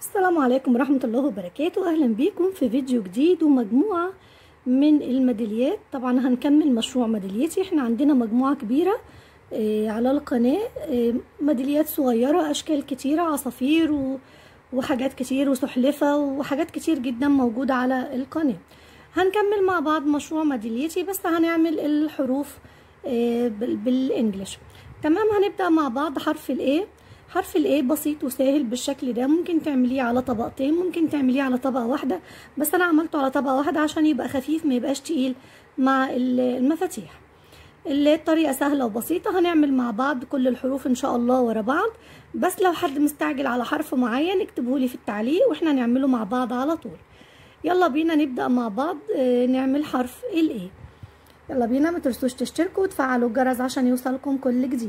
السلام عليكم ورحمة الله وبركاته أهلا بيكم في فيديو جديد ومجموعة من الميداليات طبعا هنكمل مشروع ميداليتي احنا عندنا مجموعة كبيرة آه، على القناة آه، ميداليات صغيرة أشكال كتيرة عصافير و- وحاجات كتير وسحلفة وحاجات كتير جدا موجودة على القناة هنكمل مع بعض مشروع ميداليتي بس هنعمل الحروف آه، بال- بالانجلش تمام هنبدأ مع بعض حرف الايه حرف الايه بسيط وسهل بالشكل ده ممكن تعمليه على طبقتين ممكن تعمليه على طبقة واحدة بس انا عملته على طبقة واحدة عشان يبقى خفيف ما يبقاش تقيل مع ال- المفاتيح الطريقة سهلة وبسيطة هنعمل مع بعض كل الحروف ان شاء الله ورا بعض بس لو حد مستعجل على حرف معين اكتبه لي في التعليق واحنا نعمله مع بعض على طول يلا بينا نبدأ مع بعض آه، نعمل حرف الايه يلا بينا ما تنسوش تشتركوا وتفعلوا الجرس عشان يوصلكم كل جديد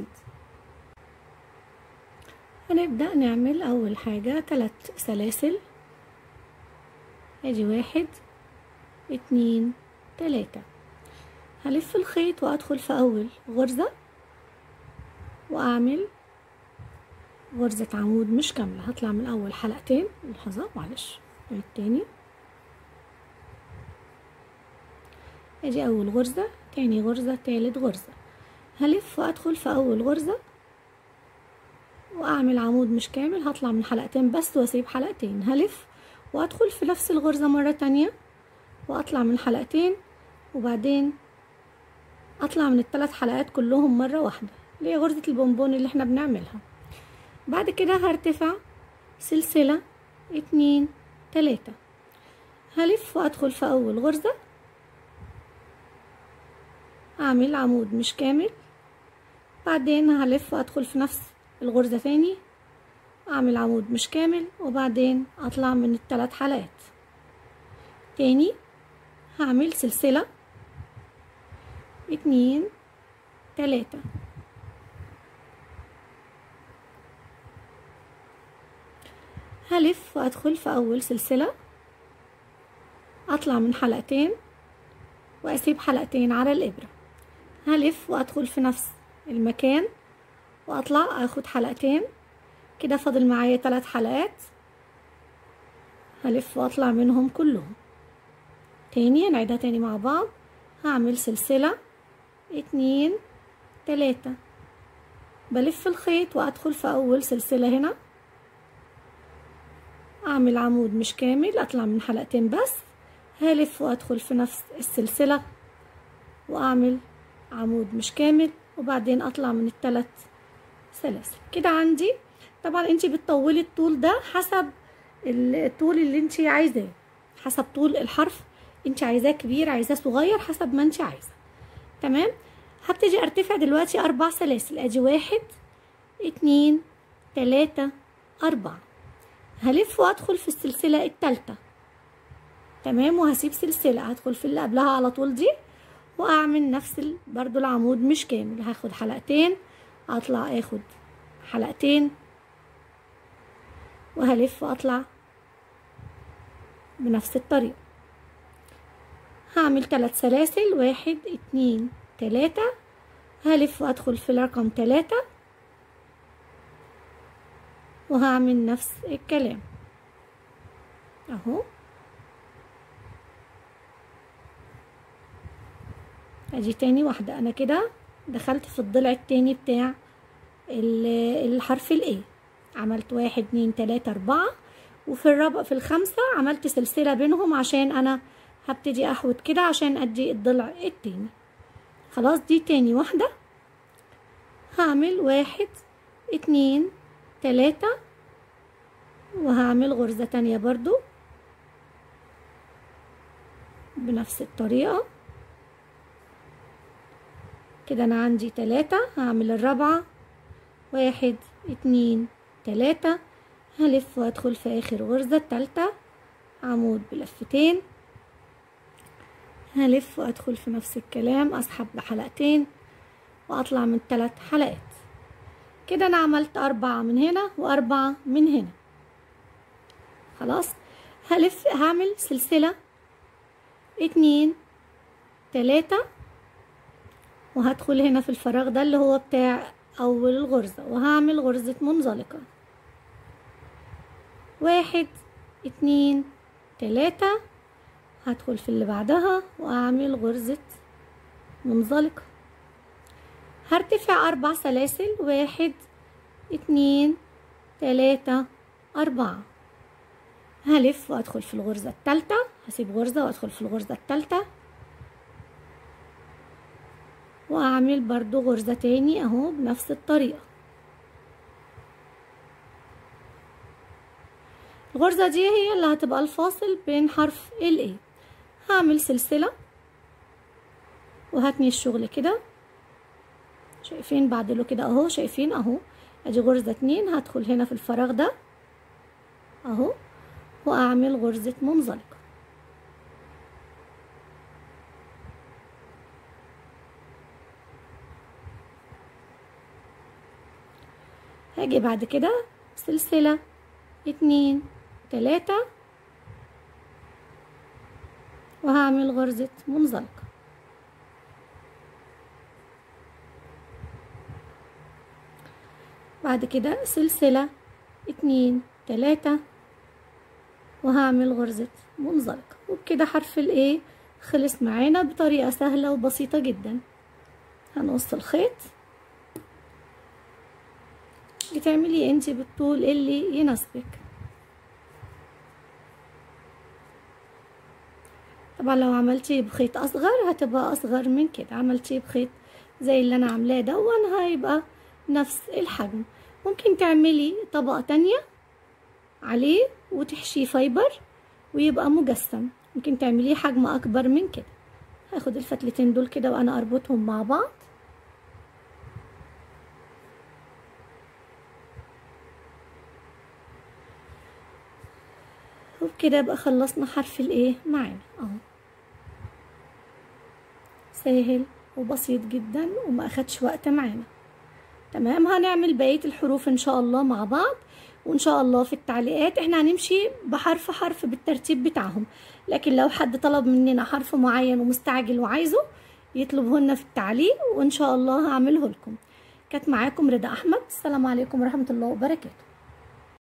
هنبدأ نعمل أول حاجة ثلاث سلاسل ادي واحد اتنين تلاتة هلف الخيط وأدخل في أول غرزة وأعمل غرزة عمود مش كاملة هطلع من أول حلقتين لحظة معلش نعيد تاني ادي أول غرزة تاني غرزة تالت غرزة هلف وأدخل في أول غرزة واعمل عمود مش كامل هطلع من حلقتين بس واسيب حلقتين هلف وادخل في نفس الغرزة مرة تانية واطلع من حلقتين وبعدين اطلع من الثلاث حلقات كلهم مرة واحدة اللي هي غرزة البونبون اللي احنا بنعملها بعد كده هرتفع سلسلة اتنين تلاتة هلف وادخل في اول غرزة اعمل عمود مش كامل بعدين هلف وادخل في نفس الغرزة تاني اعمل عمود مش كامل وبعدين اطلع من الثلاث حلقات تاني هعمل سلسلة اتنين تلاتة هلف وادخل في اول سلسلة اطلع من حلقتين واسيب حلقتين على الابرة هلف وادخل في نفس المكان واطلع اخد حلقتين كده فاضل معايا ثلاث حلقات هلف واطلع منهم كلهم تاني هنعيدها تاني مع بعض هعمل سلسلة اتنين تلاتة بلف الخيط وادخل في اول سلسلة هنا اعمل عمود مش كامل اطلع من حلقتين بس هلف وادخل في نفس السلسلة واعمل عمود مش كامل وبعدين اطلع من الثلاث سلاسل كده عندي طبعا انت بتطولي الطول ده حسب الطول اللي انت عايزاه حسب طول الحرف انت عايزاه كبير عايزاه صغير حسب ما انت عايزه تمام هبتدي ارتفع دلوقتي اربع سلاسل ادي واحد اتنين تلاتة اربعة هلف وادخل في السلسلة التالتة تمام وهسيب سلسلة هدخل في اللي قبلها على طول دي واعمل نفس ال- برضو العمود مش كامل هاخد حلقتين اطلع اخد حلقتين وهلف واطلع بنفس الطريقة هعمل ثلاث سلاسل واحد اتنين تلاتة هلف وادخل في الرقم تلاتة وهعمل نفس الكلام اهو ادي تاني واحدة انا كده دخلت في الضلع التاني بتاع ال- الحرف الايه عملت واحد اتنين تلاتة اربعة وفي الرابع في الخمسة عملت سلسلة بينهم عشان انا هبتدي احوت كده عشان ادي الضلع التاني خلاص دي تاني واحدة هعمل واحد اتنين تلاتة وهعمل غرزة تانية برضو بنفس الطريقة كده انا عندي تلاتة هعمل الرابعة واحد اتنين تلاتة هلف وادخل في اخر غرزة التالتة عمود بلفتين هلف وادخل في نفس الكلام اسحب بحلقتين واطلع من ثلاث حلقات كده انا عملت اربعة من هنا واربعة من هنا خلاص هلف هعمل سلسلة اتنين تلاتة وهدخل هنا في الفراغ ده اللي هو بتاع اول غرزة وهعمل غرزة منزلقة واحد اتنين تلاتة هدخل في اللي بعدها واعمل غرزة منزلقة هرتفع اربع سلاسل واحد اتنين تلاتة اربعة هلف وادخل في الغرزة التالتة هسيب غرزة وادخل في الغرزة التالتة واعمل برضو غرزة تاني اهو بنفس الطريقة الغرزة دي هي اللي هتبقى الفاصل بين حرف ال A هعمل سلسلة وهتني الشغل كده شايفين بعدله كده اهو شايفين اهو ادي غرزة اتنين هدخل هنا في الفراغ ده اهو واعمل غرزة منزلقة هاجي بعد كده سلسلة اتنين تلاتة وهعمل غرزة منزلقة بعد كده سلسلة اتنين تلاتة وهعمل غرزة منزلقة وبكده حرف الايه خلص معانا بطريقة سهلة وبسيطة جدا هنقص الخيط بتعملي انت بالطول اللي يناسبك طبعا لو عملتي بخيط اصغر هتبقى اصغر من كده عملتي بخيط زي اللي انا عاملاه دون هيبقى نفس الحجم ممكن تعملي طبقة تانية عليه وتحشيه فايبر ويبقى مجسم ممكن تعمليه حجم اكبر من كده هاخد الفتلتين دول كده وانا اربطهم مع بعض وبكده يبقى خلصنا حرف الايه معانا اهو سهل وبسيط جدا وما اخدش وقت معانا تمام هنعمل بقيه الحروف ان شاء الله مع بعض وان شاء الله في التعليقات احنا هنمشي بحرف حرف بالترتيب بتاعهم لكن لو حد طلب مننا حرف معين ومستعجل وعايزه يطلبه لنا في التعليق وان شاء الله هعمله لكم كانت معاكم رضا احمد السلام عليكم ورحمه الله وبركاته